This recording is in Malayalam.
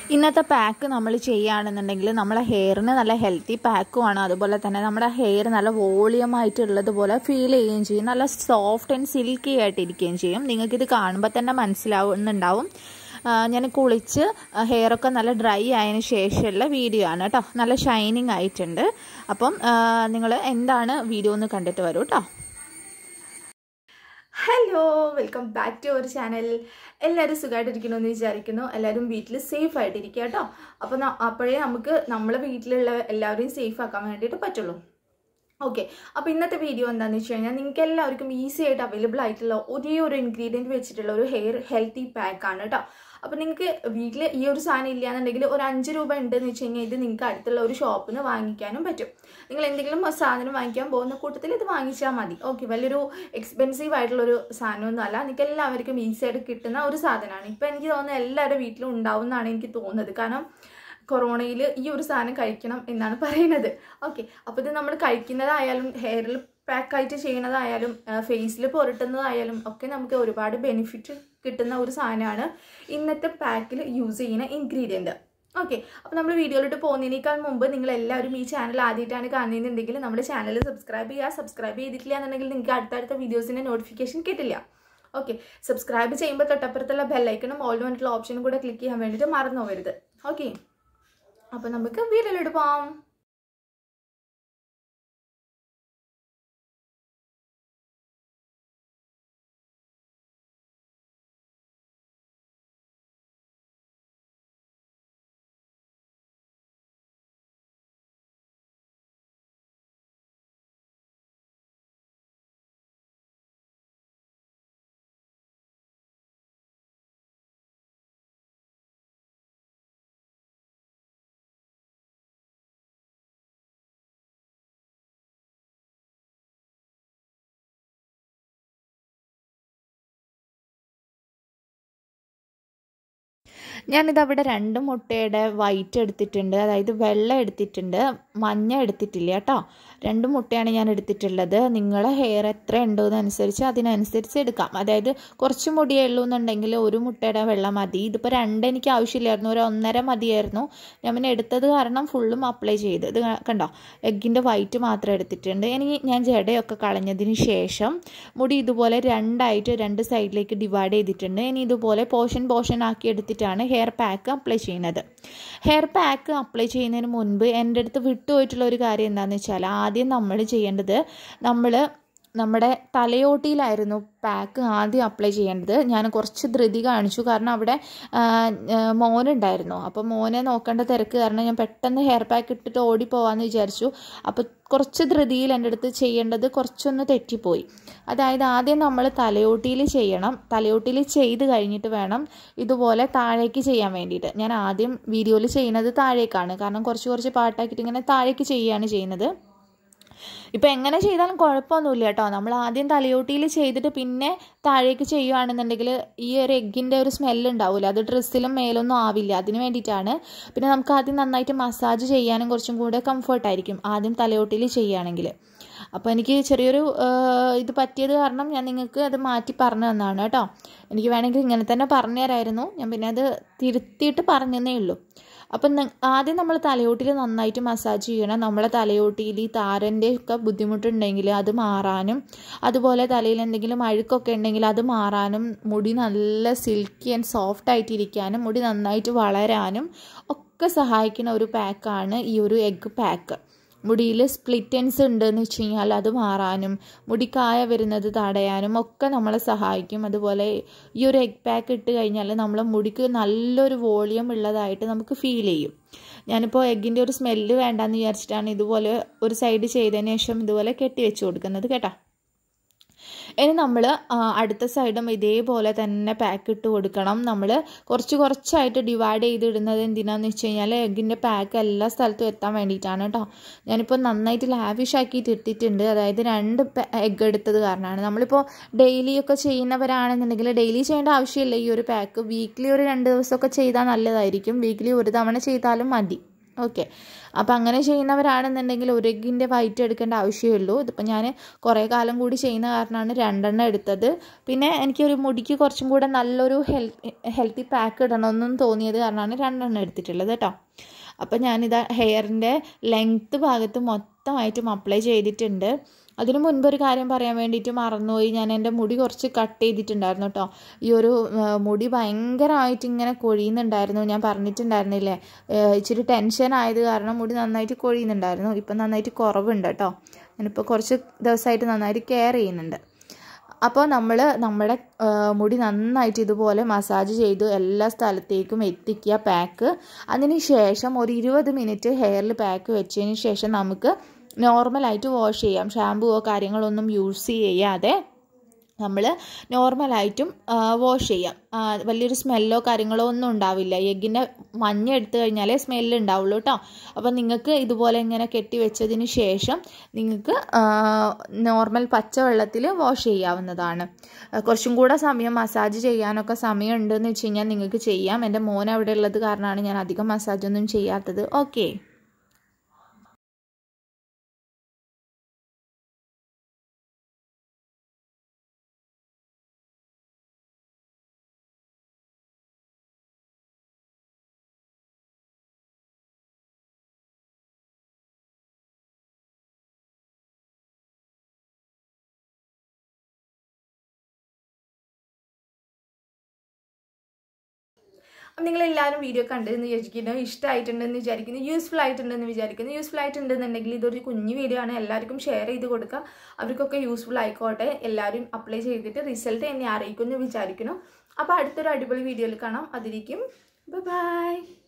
ഇന്നത്തെ പാക്ക് നമ്മൾ ചെയ്യുകയാണെന്നുണ്ടെങ്കിൽ നമ്മളെ ഹെയറിന് നല്ല ഹെൽത്തി പാക്കുമാണ് അതുപോലെ തന്നെ നമ്മുടെ ഹെയർ നല്ല വോളിയം ആയിട്ടുള്ളതുപോലെ ഫീൽ ചെയ്യുകയും ചെയ്യും നല്ല സോഫ്റ്റ് ആൻഡ് സിൽക്കി ആയിട്ടിരിക്കുകയും ചെയ്യും നിങ്ങൾക്കിത് കാണുമ്പോൾ തന്നെ മനസ്സിലാവുന്നുണ്ടാവും ഞാൻ കുളിച്ച് ഹെയറൊക്കെ നല്ല ഡ്രൈ ആയതിനു ശേഷമുള്ള വീഡിയോ ആണ് കേട്ടോ നല്ല ഷൈനിങ് ആയിട്ടുണ്ട് അപ്പം നിങ്ങൾ എന്താണ് വീഡിയോ ഒന്ന് കണ്ടിട്ട് വരൂ കേട്ടോ hello welcome back to our channel എല്ലാവരും സുഖമായിട്ടിരിക്കണമെന്ന് വിചാരിക്കുന്നു എല്ലാവരും വീട്ടിൽ സേഫ് ആയിട്ടിരിക്കുക കേട്ടോ അപ്പോൾ അപ്പോഴേ നമുക്ക് നമ്മളെ വീട്ടിലുള്ള എല്ലാവരെയും സേഫ് ആക്കാൻ വേണ്ടിയിട്ട് പറ്റുള്ളൂ ഓക്കെ അപ്പോൾ ഇന്നത്തെ വീഡിയോ എന്താണെന്ന് വെച്ച് കഴിഞ്ഞാൽ നിങ്ങൾക്ക് എല്ലാവർക്കും ഈസി ആയിട്ട് അവൈലബിൾ ആയിട്ടുള്ള ഒരേ ഒരു ഇൻഗ്രീഡിയൻറ്റ് വെച്ചിട്ടുള്ള ഒരു ഹെയർ ഹെൽത്തി പാക്കാണ് കേട്ടോ അപ്പോൾ നിങ്ങൾക്ക് വീട്ടിൽ ഈ ഒരു സാധനം ഇല്ലയെന്നുണ്ടെങ്കിൽ ഒരു അഞ്ച് രൂപ ഉണ്ടെന്ന് വെച്ച് കഴിഞ്ഞാൽ ഇത് നിങ്ങൾക്ക് അടുത്തുള്ള ഒരു ഷോപ്പിൽ നിന്ന് വാങ്ങിക്കാനും പറ്റും നിങ്ങൾ എന്തെങ്കിലും സാധനം വാങ്ങിക്കാൻ പോകുന്ന കൂട്ടത്തിൽ ഇത് വാങ്ങിച്ചാൽ മതി ഓക്കെ വലിയൊരു എക്സ്പെൻസീവ് ആയിട്ടുള്ളൊരു സാധനമൊന്നും അല്ല നിങ്ങൾക്ക് എല്ലാവർക്കും ഈസി ആയിട്ട് കിട്ടുന്ന ഒരു സാധനമാണ് ഇപ്പോൾ എനിക്ക് തോന്നുന്നത് എല്ലാവരുടെ വീട്ടിലും ഉണ്ടാവും എന്നാണ് എനിക്ക് തോന്നുന്നത് കാരണം കൊറോണയിൽ ഈ ഒരു സാധനം കഴിക്കണം എന്നാണ് പറയുന്നത് ഓക്കെ അപ്പോൾ ഇത് നമ്മൾ കഴിക്കുന്നതായാലും ഹെയറിൽ പാക്കായിട്ട് ചെയ്യുന്നതായാലും ഫേസിൽ പുരട്ടുന്നതായാലും ഒക്കെ നമുക്ക് ഒരുപാട് ബെനിഫിറ്റ് കിട്ടുന്ന ഒരു സാധനമാണ് ഇന്നത്തെ പാക്കിൽ യൂസ് ചെയ്യുന്ന ഇൻഗ്രീഡിയൻറ്റ് ഓക്കെ അപ്പോൾ നമ്മൾ വീഡിയോയിലോട്ട് പോകുന്നതിനേക്കാൾ മുമ്പ് നിങ്ങൾ എല്ലാവരും ഈ ചാനൽ ആദ്യമായിട്ടാണ് കാണുന്നതെന്നുണ്ടെങ്കിൽ നമ്മുടെ ചാനൽ സബ്സ്ക്രൈബ് ചെയ്യുക സബ്സ്ക്രൈബ് ചെയ്തിട്ടില്ല എന്നുണ്ടെങ്കിൽ നിങ്ങൾക്ക് അടുത്തടുത്ത വീഡിയോസിൻ്റെ നോട്ടിഫിക്കേഷൻ കിട്ടില്ല ഓക്കെ സബ്സ്ക്രൈബ് ചെയ്യുമ്പോൾ തൊട്ടപ്പുറത്തുള്ള ബെല്ലൈക്കണും ഓൾ വേണ്ടിയിട്ടുള്ള ഓപ്ഷനും കൂടെ ക്ലിക്ക് ചെയ്യാൻ വേണ്ടിയിട്ട് മറന്നു പോകരുത് ഓക്കെ അപ്പോൾ നമുക്ക് വീഡിയോയിലോട്ട് പോവാം ഞാനിത് അവിടെ രണ്ട് മുട്ടയുടെ വൈറ്റ് എടുത്തിട്ടുണ്ട് അതായത് വെള്ള എടുത്തിട്ടുണ്ട് മഞ്ഞ എടുത്തിട്ടില്ല കേട്ടോ രണ്ട് മുട്ടയാണ് ഞാൻ എടുത്തിട്ടുള്ളത് നിങ്ങളെ ഹെയർ എത്ര ഉണ്ടോയെന്നനുസരിച്ച് അതിനനുസരിച്ച് എടുക്കാം അതായത് കുറച്ച് മുടിയേ ഉള്ളൂ എന്നുണ്ടെങ്കിൽ ഒരു മുട്ടയുടെ വെള്ളം മതി ഇതിപ്പോൾ രണ്ട് എനിക്ക് ആവശ്യമില്ലായിരുന്നു ഒരു ഒന്നര മതിയായിരുന്നു ഞാൻ പിന്നെ എടുത്തത് കാരണം ഫുള്ളും അപ്ലൈ ചെയ്ത് ഇത് കണ്ടോ എഗ്ഗിൻ്റെ വൈറ്റ് മാത്രം എടുത്തിട്ടുണ്ട് ഇനി ഞാൻ ജടയൊക്കെ കളഞ്ഞതിന് ശേഷം മുടി ഇതുപോലെ രണ്ടായിട്ട് രണ്ട് സൈഡിലേക്ക് ഡിവൈഡ് ചെയ്തിട്ടുണ്ട് ഇനി ഇതുപോലെ പോർഷൻ പോർഷൻ ആക്കി എടുത്തിട്ടാണ് ഹെയർ പാക്ക് അപ്ലൈ ചെയ്യുന്നത് ഹെയർ പാക്ക് അപ്ലൈ ചെയ്യുന്നതിന് മുൻപ് എൻ്റെ അടുത്ത് വിട്ടുപോയിട്ടുള്ള ഒരു കാര്യം എന്താണെന്ന് വെച്ചാൽ ആദ്യം നമ്മൾ ചെയ്യേണ്ടത് നമ്മൾ നമ്മുടെ തലയോട്ടിയിലായിരുന്നു പാക്ക് ആദ്യം അപ്ലൈ ചെയ്യേണ്ടത് ഞാൻ കുറച്ച് ധൃതി കാണിച്ചു കാരണം അവിടെ മോനുണ്ടായിരുന്നു അപ്പോൾ മോനെ നോക്കേണ്ട തിരക്ക് കാരണം ഞാൻ പെട്ടെന്ന് ഹെയർ പാക്ക് ഇട്ടിട്ട് ഓടിപ്പോവാന്ന് വിചാരിച്ചു അപ്പോൾ കുറച്ച് ധൃതിയിൽ എൻ്റെ അടുത്ത് ചെയ്യേണ്ടത് കുറച്ചൊന്ന് തെറ്റിപ്പോയി അതായത് ആദ്യം നമ്മൾ തലയോട്ടിയിൽ ചെയ്യണം തലയോട്ടിയിൽ ചെയ്ത് കഴിഞ്ഞിട്ട് വേണം ഇതുപോലെ താഴേക്ക് ചെയ്യാൻ വേണ്ടിയിട്ട് ഞാൻ ആദ്യം വീഡിയോയിൽ ചെയ്യുന്നത് താഴേക്കാണ് കാരണം കുറച്ച് കുറച്ച് പാട്ടാക്കിയിട്ട് ഇങ്ങനെ താഴേക്ക് ചെയ്യുകയാണ് ചെയ്യുന്നത് ഇപ്പം എങ്ങനെ ചെയ്താലും കുഴപ്പമൊന്നുമില്ല കേട്ടോ നമ്മൾ ആദ്യം തലയോട്ടിയിൽ ചെയ്തിട്ട് പിന്നെ താഴേക്ക് ചെയ്യുകയാണെന്നുണ്ടെങ്കിൽ ഈ ഒരു എഗ്ഗിൻ്റെ ഒരു സ്മെല്ല് ഉണ്ടാവില്ല അത് ഡ്രസ്സിലും മേലൊന്നും ആവില്ല അതിന് വേണ്ടിയിട്ടാണ് പിന്നെ നമുക്ക് ആദ്യം നന്നായിട്ട് മസാജ് ചെയ്യാനും കുറച്ചും കൂടെ കംഫർട്ടായിരിക്കും ആദ്യം തലയോട്ടിയിൽ ചെയ്യുകയാണെങ്കിൽ അപ്പോൾ എനിക്ക് ചെറിയൊരു ഇത് പറ്റിയത് കാരണം ഞാൻ നിങ്ങൾക്ക് അത് മാറ്റി പറഞ്ഞു തന്നതാണ് കേട്ടോ എനിക്ക് വേണമെങ്കിൽ ഇങ്ങനെ തന്നെ പറഞ്ഞു തരായിരുന്നു ഞാൻ പിന്നെ അത് തിരുത്തിയിട്ട് പറഞ്ഞതേ ഉള്ളൂ അപ്പം ആദ്യം നമ്മൾ തലയോട്ടിയിൽ നന്നായിട്ട് മസാജ് ചെയ്യണം നമ്മളെ തലയോട്ടിയിൽ ഈ താരൻ്റെ ഒക്കെ ബുദ്ധിമുട്ടുണ്ടെങ്കിൽ അത് മാറാനും അതുപോലെ തലയിൽ എന്തെങ്കിലും അഴുക്കൊക്കെ ഉണ്ടെങ്കിൽ അത് മാറാനും മുടി നല്ല സിൽക്കി ആൻഡ് സോഫ്റ്റ് ആയിട്ടിരിക്കാനും മുടി നന്നായിട്ട് വളരാനും ഒക്കെ സഹായിക്കുന്ന ഒരു പാക്കാണ് ഈ ഒരു എഗ്ഗ് പാക്ക് മുടിയിൽ സ്പ്ലിറ്റൻസ് ഉണ്ടെന്ന് വെച്ച് കഴിഞ്ഞാൽ അത് മാറാനും മുടിക്കായ വരുന്നത് തടയാനും ഒക്കെ നമ്മളെ സഹായിക്കും അതുപോലെ ഈ ഒരു എഗ് പാക്ക് ഇട്ട് കഴിഞ്ഞാൽ നമ്മളെ മുടിക്ക് നല്ലൊരു വോളിയം ഉള്ളതായിട്ട് നമുക്ക് ഫീൽ ചെയ്യും ഞാനിപ്പോൾ എഗ്ഗിൻ്റെ ഒരു സ്മെല്ല് വേണ്ടാന്ന് വിചാരിച്ചിട്ടാണ് ഇതുപോലെ ഒരു സൈഡ് ചെയ്തതിന് ശേഷം ഇതുപോലെ കെട്ടി വെച്ച് കൊടുക്കുന്നത് കേട്ടോ ഇനി നമ്മൾ അടുത്ത സൈഡും ഇതേപോലെ തന്നെ പാക്ക് ഇട്ട് കൊടുക്കണം നമ്മൾ കുറച്ച് കുറച്ചായിട്ട് ഡിവൈഡ് ചെയ്തിടുന്നത് എന്തിനാന്ന് വെച്ച് കഴിഞ്ഞാൽ എഗ്ഗിൻ്റെ പാക്ക് എല്ലാ സ്ഥലത്തും എത്താൻ വേണ്ടിയിട്ടാണ് കേട്ടോ ഞാനിപ്പോൾ നന്നായിട്ട് ലാവിഷ് ആക്കിയിട്ട് ഇട്ടിട്ടുണ്ട് അതായത് രണ്ട് എഗ്ഗ് എടുത്തത് കാരണമാണ് നമ്മളിപ്പോൾ ഡെയിലി ഒക്കെ ചെയ്യുന്നവരാണെന്നുണ്ടെങ്കിൽ ഡെയിലി ചെയ്യേണ്ട ആവശ്യമില്ല ഈ ഒരു പാക്ക് വീക്ക്ലി ഒരു രണ്ട് ദിവസമൊക്കെ ചെയ്താൽ നല്ലതായിരിക്കും വീക്ക്ലി ഒരു തവണ ചെയ്താലും മതി ഓക്കെ അപ്പോൾ അങ്ങനെ ചെയ്യുന്നവരാണെന്നുണ്ടെങ്കിൽ ഒരു എഗ്ഗിൻ്റെ വൈറ്റ് എടുക്കേണ്ട ആവശ്യമേ ഇതിപ്പോൾ ഞാൻ കുറേ കാലം കൂടി ചെയ്യുന്ന കാരണമാണ് രണ്ടെണ്ണം എടുത്തത് പിന്നെ എനിക്കൊരു മുടിക്ക് കുറച്ചും കൂടെ നല്ലൊരു ഹെൽത്തി ഹെൽത്തി പാക്ക് ഇടണമെന്നും തോന്നിയത് കാരണമാണ് രണ്ടെണ്ണം എടുത്തിട്ടുള്ളത് കേട്ടോ അപ്പോൾ ഞാനിതാ ഹെയറിൻ്റെ ലെങ്ത്ത് ഭാഗത്ത് മൊത്തമായിട്ടും അപ്ലൈ ചെയ്തിട്ടുണ്ട് അതിനു മുൻപ് ഒരു കാര്യം പറയാൻ വേണ്ടിയിട്ട് മറന്നുപോയി ഞാൻ എൻ്റെ മുടി കുറച്ച് കട്ട് ചെയ്തിട്ടുണ്ടായിരുന്നു കേട്ടോ ഈ ഒരു മുടി ഭയങ്കരമായിട്ട് ഇങ്ങനെ കൊഴിയുന്നുണ്ടായിരുന്നു ഞാൻ പറഞ്ഞിട്ടുണ്ടായിരുന്നില്ലേ ഇച്ചിരി ടെൻഷൻ ആയത് കാരണം മുടി നന്നായിട്ട് കൊഴിയുന്നുണ്ടായിരുന്നു ഇപ്പം നന്നായിട്ട് കുറവുണ്ട് കേട്ടോ ഞാനിപ്പോൾ കുറച്ച് ദിവസമായിട്ട് നന്നായിട്ട് കെയർ ചെയ്യുന്നുണ്ട് അപ്പോൾ നമ്മൾ നമ്മുടെ മുടി നന്നായിട്ട് ഇതുപോലെ മസാജ് ചെയ്ത് എല്ലാ സ്ഥലത്തേക്കും എത്തിക്കുക പാക്ക് അതിന് ശേഷം ഒരു ഇരുപത് മിനിറ്റ് ഹെയറിൽ പാക്ക് വെച്ചതിന് ശേഷം നമുക്ക് നോർമലായിട്ട് വാഷ് ചെയ്യാം ഷാമ്പുവോ കാര്യങ്ങളൊന്നും യൂസ് ചെയ്യാതെ നമ്മൾ നോർമലായിട്ടും വാഷ് ചെയ്യാം വലിയൊരു സ്മെല്ലോ കാര്യങ്ങളോ ഒന്നും ഉണ്ടാവില്ല എഗ്ഗിൻ്റെ മഞ്ഞ എടുത്തു കഴിഞ്ഞാലേ സ്മെല്ല് ഉണ്ടാവുള്ളൂ കേട്ടോ അപ്പോൾ നിങ്ങൾക്ക് ഇതുപോലെ ഇങ്ങനെ കെട്ടി വെച്ചതിന് ശേഷം നിങ്ങൾക്ക് നോർമൽ പച്ചവെള്ളത്തിൽ വാഷ് ചെയ്യാവുന്നതാണ് കുറച്ചും കൂടെ സമയം മസാജ് ചെയ്യാനൊക്കെ സമയം ഉണ്ടെന്ന് വെച്ച് കഴിഞ്ഞാൽ നിങ്ങൾക്ക് ചെയ്യാം എൻ്റെ മോൻ അവിടെ ഉള്ളത് കാരണമാണ് ഞാൻ അധികം മസാജൊന്നും ചെയ്യാത്തത് ഓക്കെ അപ്പം നിങ്ങളെല്ലാവരും വീഡിയോ കണ്ടെന്ന് വിചാരിക്കുന്നു ഇഷ്ടമായിട്ടുണ്ടെന്ന് വിചാരിക്കുന്നു യൂസ്ഫുൾ ആയിട്ടുണ്ടെന്ന് വിചാരിക്കുന്നു യൂസ്ഫുൾ ആയിട്ടുണ്ടെന്നുണ്ടെങ്കിൽ ഇതൊരു കുഞ്ഞു വീഡിയോ ആണ് എല്ലാവർക്കും ഷെയർ ചെയ്ത് കൊടുക്കുക അവർക്കൊക്കെ യൂസ്ഫുൾ ആയിക്കോട്ടെ എല്ലാവരും അപ്ലൈ ചെയ്തിട്ട് റിസൾട്ട് എന്നെ അറിയിക്കുമെന്ന് വിചാരിക്കുന്നു അപ്പോൾ അടുത്തൊരു അടിപൊളി വീഡിയോയിൽ കാണാം അതിരിക്കും ബൈ